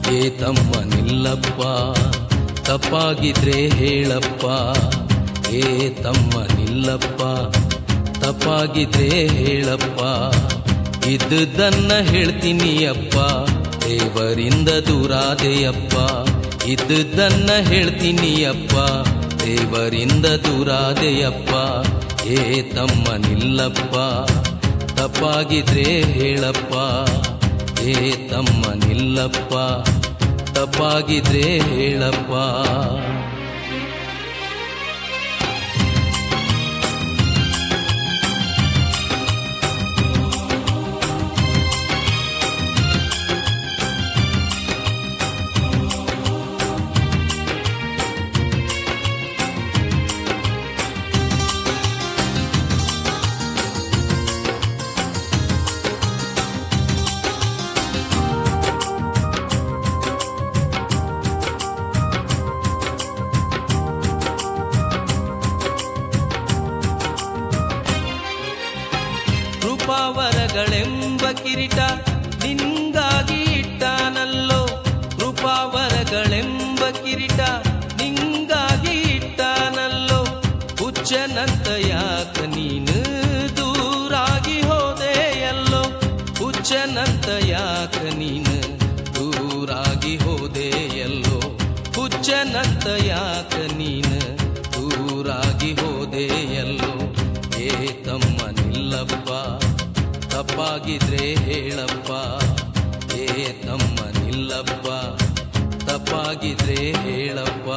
ಏ ತಮ್ಮ ನಿಲ್ಲಪ್ಪ ತಪ್ಪಾಗಿದ್ರೆ ಹೇಳಪ್ಪ ಏ ತಮ್ಮ ನಿಲ್ಲಪ್ಪ ತಪ್ಪಾಗಿದ್ರೆ ಹೇಳಪ್ಪ ಇದ್ದುದನ್ನ ಹೇಳ್ತೀನಿ ಅಪ್ಪ ದೇವರಿಂದ ದೂರಾದೆಯಪ್ಪ ಇದ್ದುದನ್ನ ಹೇಳ್ತೀನಿ ಅಪ್ಪ ದೇವರಿಂದ ದೂರಾದೆಯಪ್ಪ ಏ ತಮ್ಮ ನಿಲ್ಲಪ್ಪ ತಪ್ಪಾಗಿದ್ರೆ ಹೇಳಪ್ಪ ಏ ತಮ್ಮ ನಿಲ್ಲಪ್ಪ ತಪ್ಪಾಗಿದ್ರೆ ಹೇಳಪ್ಪ ಕೃಪಾವರಗಳೆಂಬ ಕಿರೀಟ ನಿಂಗಾಗಿ ಇಟ್ಟಾನಲ್ಲೋ ಕೃಪಾವರಗಳೆಂಬ ಕಿರೀಟ ನಿಂಗಾಗಿ ಇಟ್ಟಾನಲ್ಲೋ ಹುಚ್ಚನಂತ ಯಾಕ ನೀನು ದೂರಾಗಿ ಹೋದೆಯಲ್ಲೋ ಹುಚ್ಚನಂತ ಯಾಕ ನೀನು ದೂರಾಗಿ ಹೋದೆಯಲ್ಲೋ ಹುಚ್ಚನಂತ ಯಾಕ ನೀನು ದೂರಾಗಿ ಹೋದೆಯಲ್ಲೋ ಏ ತಮ್ಮ ನಿಲ್ಲಪ್ಪ ತಪ್ಪಾಗಿದ್ರೆ ಹೇಳಪ್ಪ ಏ ತಮ್ಮ ನಿಲ್ಲಪ್ಪ ತಪ್ಪಾಗಿದ್ರೆ ಹೇಳಪ್ಪ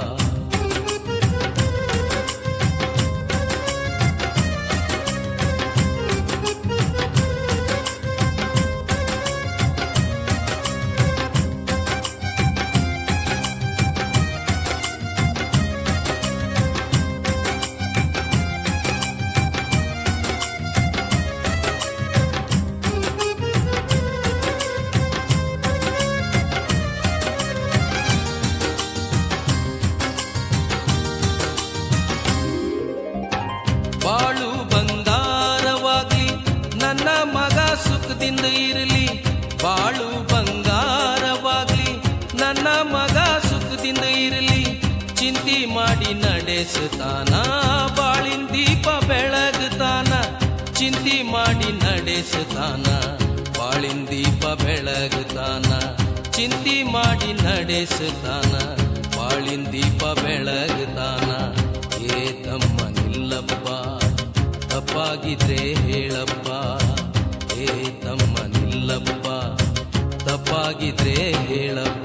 ಬಾಳು ಬಂಗಾರವಾಗ್ಲಿ ನನ್ನ ಮಗ ಸುಖದಿಂದ ಇರಲಿ ಬಾಳು ಬಂಗಾರವಾಗ್ಲಿ ನನ್ನ ಮಗ ಸುಖದಿಂದ ಇರಲಿ ಚಿಂತಿ ಮಾಡಿ ನಡೆಸುತ್ತಾನ ಬಾಳಿನ ದೀಪ ಬೆಳಗುತ್ತಾನ ಚಿಂತಿ ಮಾಡಿ ನಡೆಸುತ್ತಾನ ಬಾಳಿನ ದೀಪ ಬೆಳಗುತ್ತಾನ ಚಿಂತಿ ಮಾಡಿ ನಡೆಸುತ್ತಾನ ಬಾಳಿನ ದೀಪ ಬೆಳಗುತ್ತಾನ ಏ ತಮ್ಮ ನಿಲ್ಲಪ್ಪ ತಪ್ಪಾಗಿದ್ರೆ ಹೇಳಪ್ಪ ಏ ತಮ್ಮ ನಿಲ್ಲಪ್ಪ ತಪ್ಪಾಗಿದ್ರೆ ಹೇಳಪ್ಪ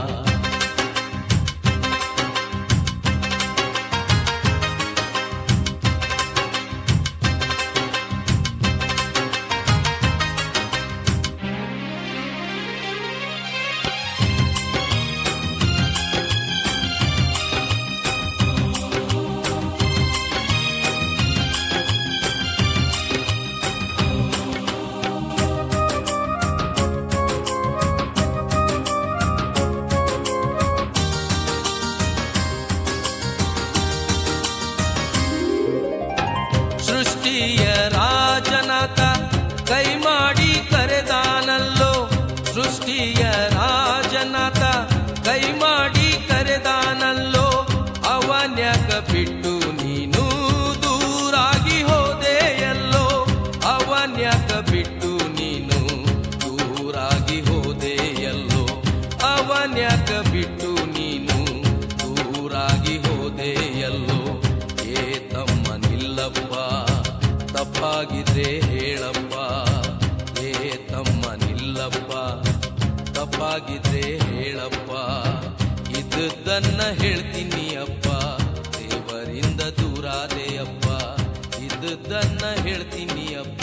ಸೃಷ್ಟಿಯ ರಾಜನಾಥ ಕೈ ಮಾಡಿ ಕರೆದಾನಲ್ಲೋ ಸೃಷ್ಟಿಯ ರಾಜನಾಥ ಕೈ ಮಾಡಿ ಕರೆದಾನಲ್ಲೋ ಅವನ್ಯಾಕ ಬಿಟ್ಟು ನೀನು ದೂರಾಗಿ ಹೋದೆಯಲ್ಲೋ ಅವನ್ಯಾಕ ಬಿಟ್ಟು ನೀನು ದೂರಾಗಿ ಹೋದೆಯಲ್ಲೋ ಅವನ್ಯಾಕ ಬಿಟ್ಟು ನೀನು ದೂರಾಗಿ ಹೋದೆಯಲ್ಲೋ ಏ ತಮ್ಮ ನಿಲ್ಲಪ್ಪ ತಪ್ಪಾಗಿದ್ರೆ ಹೇಳಪ್ಪ ಏ ತಮ್ಮ ನಿಲ್ಲಪ್ಪ ತಪ್ಪಾಗಿದ್ರೆ ಹೇಳಪ್ಪ ಇದ್ದನ್ನ ಹೇಳ್ತೀನಿ ಅಪ್ಪ ದೇವರಿಂದ ದೂರಾದೆ ಅಪ್ಪ ಇದ್ದನ್ನ ಹೇಳ್ತೀನಿ ಅಪ್ಪ